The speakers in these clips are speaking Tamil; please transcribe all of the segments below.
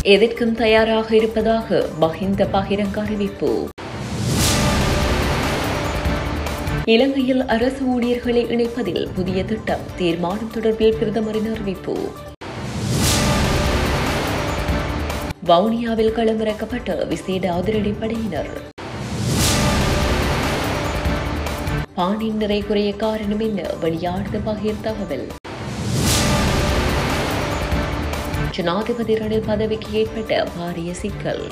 எதற்கும் தயாராக இருப்பதாக மஹிந்த பகிரங்க அறிவிப்பு இலங்கையில் அரசு ஊழியர்களை இணைப்பதில் புதிய திட்டம் தீர்மானம் தொடர்பில் பிரதமரின் அறிவிப்பு வவுனியாவில் களமிறக்கப்பட்ட விசேட அதிரடிப்படையினர் பானின் நிறை குறைய காரணம் என்ன வெளியானது பகிர் தகவல் ஜனாதிபதி ரணில் பதவிக்கு ஏற்பட்ட பாரிய சிக்கல்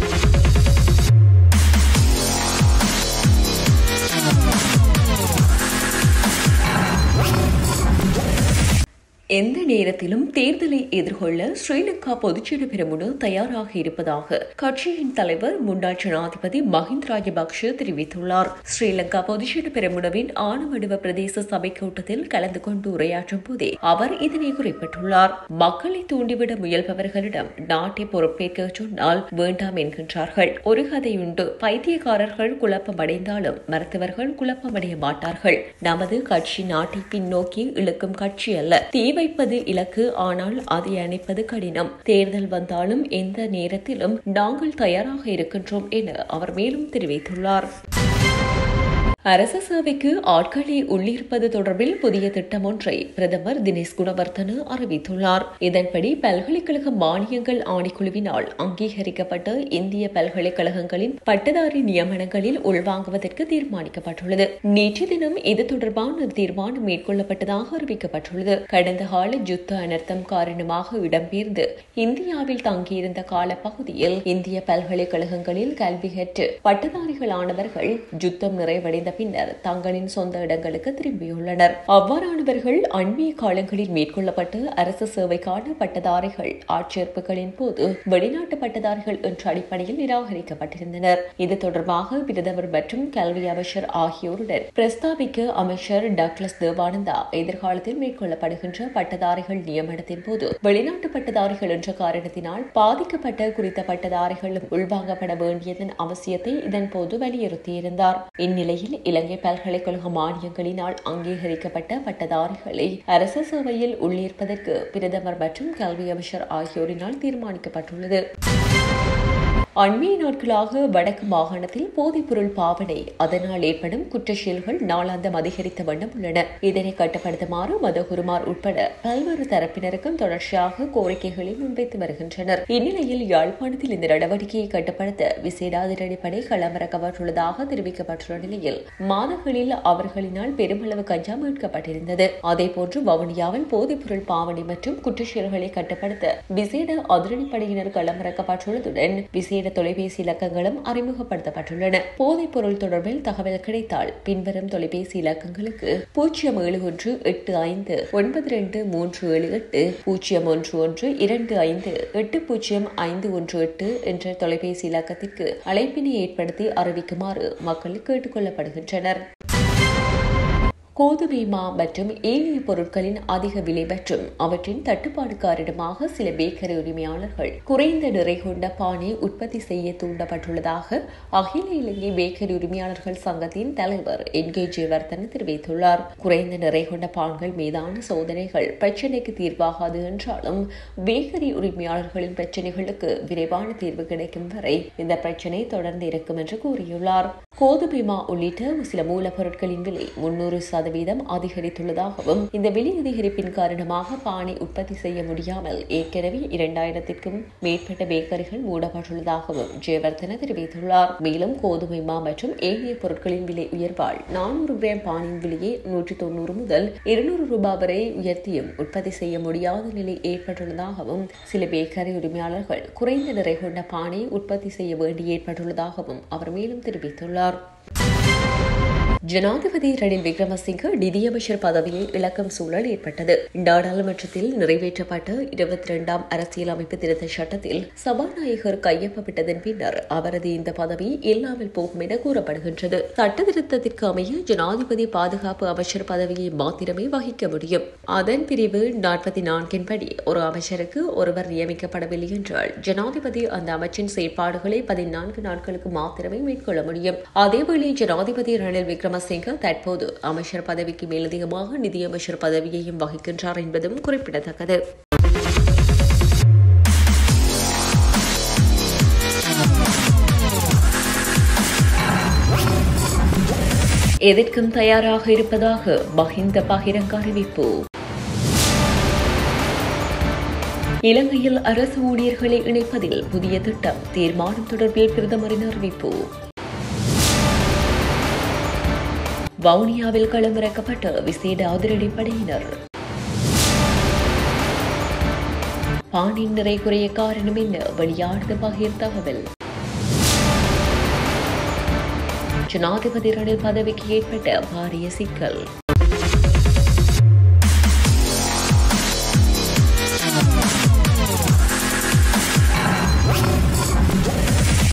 எந்த நேரத்திலும் தேர்தலை எதிர்கொள்ள ஸ்ரீலங்கா பொதுச்செயலு பெருமுன தயாராக இருப்பதாக கட்சியின் தலைவர் முன்னாள் ஜனாதிபதி மஹிந்த ராஜபக்ஷ தெரிவித்துள்ளார் ஸ்ரீலங்கா பொதுச்செயலு பெருமுனவின் ஆணவடுவ பிரதேச சபை கூட்டத்தில் கலந்து கொண்டு உரையாற்றும் போதே அவர் இதனை குறிப்பிட்டுள்ளார் மக்களை தூண்டிவிட முயல்பவர்களிடம் நாட்டை பொறுப்பேற்க சொன்னால் வேண்டாம் என்கின்றார்கள் ஒரு கதையுண்டு பைத்தியக்காரர்கள் குழப்பமடைந்தாலும் மருத்துவர்கள் குழப்பமடைய மாட்டார்கள் நமது கட்சி நாட்டை பின்னோக்கி இழுக்கும் கட்சி அல்ல தீ வைப்பது இலக்கு ஆனால் அதை அணைப்பது கடினம் தேர்தல் வந்தாலும் எந்த நேரத்திலும் நாங்கள் தயாராக இருக்கின்றோம் என அவர் மேலும் தெரிவித்துள்ளார் அரச சேவைக்கு ஆட்களை உள்ளிருப்பது தொடர்பில் புதிய திட்டம் ஒன்றை பிரதமர் தினேஷ் குணவர்த்தன அறிவித்துள்ளார் இதன்படி பல்கலைக்கழக மானியங்கள் ஆணைக்குழுவினால் அங்கீகரிக்கப்பட்ட இந்திய பல்கலைக்கழகங்களின் பட்டதாரி நியமனங்களில் உள்வாங்குவதற்கு தீர்மானிக்கப்பட்டுள்ளது நேற்று தினம் இது தொடர்பான தீர்மானம் மேற்கொள்ளப்பட்டதாக அறிவிக்கப்பட்டுள்ளது கடந்த கால யுத்த அனர்த்தம் காரணமாக இடம்பெயர்ந்து இந்தியாவில் தங்கியிருந்த காலப்பகுதியில் இந்திய பல்கலைக்கழகங்களில் கல்வி கற்று பட்டதாரிகளானவர்கள் யுத்தம் நிறைவடைந்த பின்னர் தங்களின் சொந்த இடங்களுக்கு திரும்பியுள்ளனர் அவ்வாறானவர்கள் அண்மைய காலங்களில் மேற்கொள்ளப்பட்ட அரசு சேவைக்கான பட்டதாரிகள் ஆட்சேர்ப்புகளின் போது வெளிநாட்டு பட்டதாரிகள் என்ற அடிப்படையில் நிராகரிக்கப்பட்டிருந்தனர் இது தொடர்பாக பிரதமர் மற்றும் கல்வி அமைச்சர் ஆகியோருடன் பிரஸ்தாபிக்க அமைச்சர் டக்ளஸ் தேவானந்தா எதிர்காலத்தில் மேற்கொள்ளப்படுகின்ற பட்டதாரிகள் நியமனத்தின் போது வெளிநாட்டு பட்டதாரிகள் என்ற காரணத்தினால் பாதிக்கப்பட்ட குறித்த பட்டதாரிகளும் உள்வாங்கப்பட வேண்டியதன் அவசியத்தை இதன்போது வலியுறுத்தியிருந்தார் இந்நிலையில் இலங்கை பல்கலைக்கழக மானியங்களினால் அங்கீகரிக்கப்பட்ட பட்டதாரிகளை அரசு சேவையில் உள்ளிருப்பதற்கு பிரதமர் மற்றும் கல்வி அமைச்சர் ஆகியோரினால் தீர்மானிக்கப்பட்டுள்ளது அண்மைய நாட்களாக வடக்கு மாகாணத்தில் போதைப்பொருள் பாவனை அதனால் ஏற்படும் குற்ற செயல்கள் நாளாந்தம் அதிகரித்த வண்ணம் உள்ளன இதனை கட்டுப்படுத்துமாறு மதகுருமார் உட்பட பல்வேறு தரப்பினருக்கும் தொடர்ச்சியாக கோரிக்கைகளை முன்வைத்து வருகின்றனர் இந்நிலையில் யாழ்ப்பாணத்தில் இந்த நடவடிக்கையை கட்டுப்படுத்த விசேட அதிரடிப்படை களமிறக்கப்பட்டுள்ளதாக தெரிவிக்கப்பட்டுள்ள நிலையில் மாதங்களில் அவர்களினால் பெருமளவு கஞ்சா மீட்கப்பட்டிருந்தது அதேபோன்று வவுனியாவில் போதைப்பொருள் பாவனை மற்றும் குற்ற செயல்களை கட்டுப்படுத்த விசேட அதிரடிப்படையினர் களமிறக்கப்பட்டுள்ளதுடன் விசேட தொலைபேசி இலக்கங்களும் அறிமுகப்படுத்தப்பட்டுள்ளன போதைப் பொருள் தொடர்பில் தகவல் கிடைத்தால் பின்வரும் தொலைபேசி இலக்கங்களுக்கு பூஜ்ஜியம் ஏழு ஒன்று எட்டு ஐந்து ஒன்பது ரெண்டு மூன்று ஏழு எட்டு பூஜ்ஜியம் ஒன்று ஒன்று இரண்டு ஐந்து எட்டு பூஜ்ஜியம் ஐந்து ஒன்று எட்டு என்ற தொலைபேசி இலக்கத்திற்கு அழைப்பினை ஏற்படுத்தி அறிவிக்குமாறு மக்கள் கேட்டுக் கொள்ளப்படுகின்றனர் கோதுமை மா மற்றும் ஏனைய பொருட்களின் அதிக விலை மற்றும் அவற்றின் தட்டுப்பாடு காரணமாக சில பேக்கரி உரிமையாளர்கள் குறைந்த நிறை கொண்ட பானை உற்பத்தி செய்ய தூண்டப்பட்டுள்ளதாக அகில இலங்கை பேக்கரி உரிமையாளர்கள் சங்கத்தின் தலைவர் என் கே ஜெயவர்தன் தெரிவித்துள்ளார் குறைந்த நிறை கொண்ட பான்கள் மீதான சோதனைகள் பிரச்சினைக்கு தீர்வாகாது என்றாலும் பேக்கரி உரிமையாளர்களின் பிரச்சினைகளுக்கு விரைவான தீர்வு கிடைக்கும் வரை இந்த பிரச்சினை தொடர்ந்து இருக்கும் என்று கூறியுள்ளார் கோதுமை மா உள்ளிட்ட சில மூலப்பொருட்களின் விலை முன்னூறு சதவீதம் அதிகரித்துள்ளதாகவும் இந்த விலை அதிகரிப்பின் காரணமாக பானை உற்பத்தி செய்ய முடியாமல் ஏற்கனவே இரண்டாயிரத்திற்கும் மேற்பட்ட பேக்கரிகள் மூடப்பட்டுள்ளதாகவும் ஜெயவர்தன தெரிவித்துள்ளார் மேலும் கோதுமை மா மற்றும் ஏனைய பொருட்களின் விலை உயர்வால் நானூறு கிராம் பானின் விலையை நூற்றி தொண்ணூறு முதல் இருநூறு ரூபாய் வரை உயர்த்தியும் உற்பத்தி செய்ய முடியாத நிலை ஏற்பட்டுள்ளதாகவும் சில பேக்கரி உரிமையாளர்கள் குறைந்த நிறை கொண்ட பானை உற்பத்தி செய்ய வேண்டி ஏற்பட்டுள்ளதாகவும் அவர் மேலும் தெரிவித்துள்ளார் ஜனாதிபதி ரணில் விக்ரமசிங்க நிதியமைச்சர் பதவியை இழக்கும் சூழல் ஏற்பட்டது நாடாளுமன்றத்தில் நிறைவேற்றப்பட்ட இருபத்தி இரண்டாம் அரசியலமைப்பு திருத்த சட்டத்தில் சபாநாயகர் கையொப்பமிட்டதன் பின்னர் அவரது இந்த பதவி இல்லாமல் போகும் என கூறப்படுகின்றது சட்ட திருத்தத்திற்கு அமைய ஜனாதிபதி பாதுகாப்பு அமைச்சர் பதவியை மாத்திரமே வகிக்க முடியும் அதன் பிரிவு நாற்பத்தி நான்கின் படி ஒரு அமைச்சருக்கு ஒருவர் நியமிக்கப்படவில்லை என்றால் ஜனாதிபதி அந்த அமைச்சின் செயற்பாடுகளை பதினான்கு நாட்களுக்கு மாத்திரமே மேற்கொள்ள முடியும் அதேவேளை ஜனாதிபதி ரணில் விக்ரம விக்ரமசிங்க தற்போது அமைச்சர் பதவிக்கு மேலதிகமாக நிதியமைச்சர் பதவியையும் வகிக்கின்றார் என்பதும் குறிப்பிடத்தக்கது எதற்கும் தயாராக இருப்பதாக மஹிந்த பகிரங்க அறிவிப்பு இலங்கையில் அரசு ஊழியர்களை இணைப்பதில் புதிய திட்டம் தீர்மானம் தொடர்பில் பிரதமரின் அறிவிப்பு வவுனியாவில் களமிறக்கப்பட்ட விசேட அதிரடிப்படையினர் பானின் நிறை குறைய காரணம் என்ன வெளியானது பகிர் தகவல் ஜனாதிபதி ரணில் பதவிக்கு ஏற்பட்ட பாரிய சிக்கல்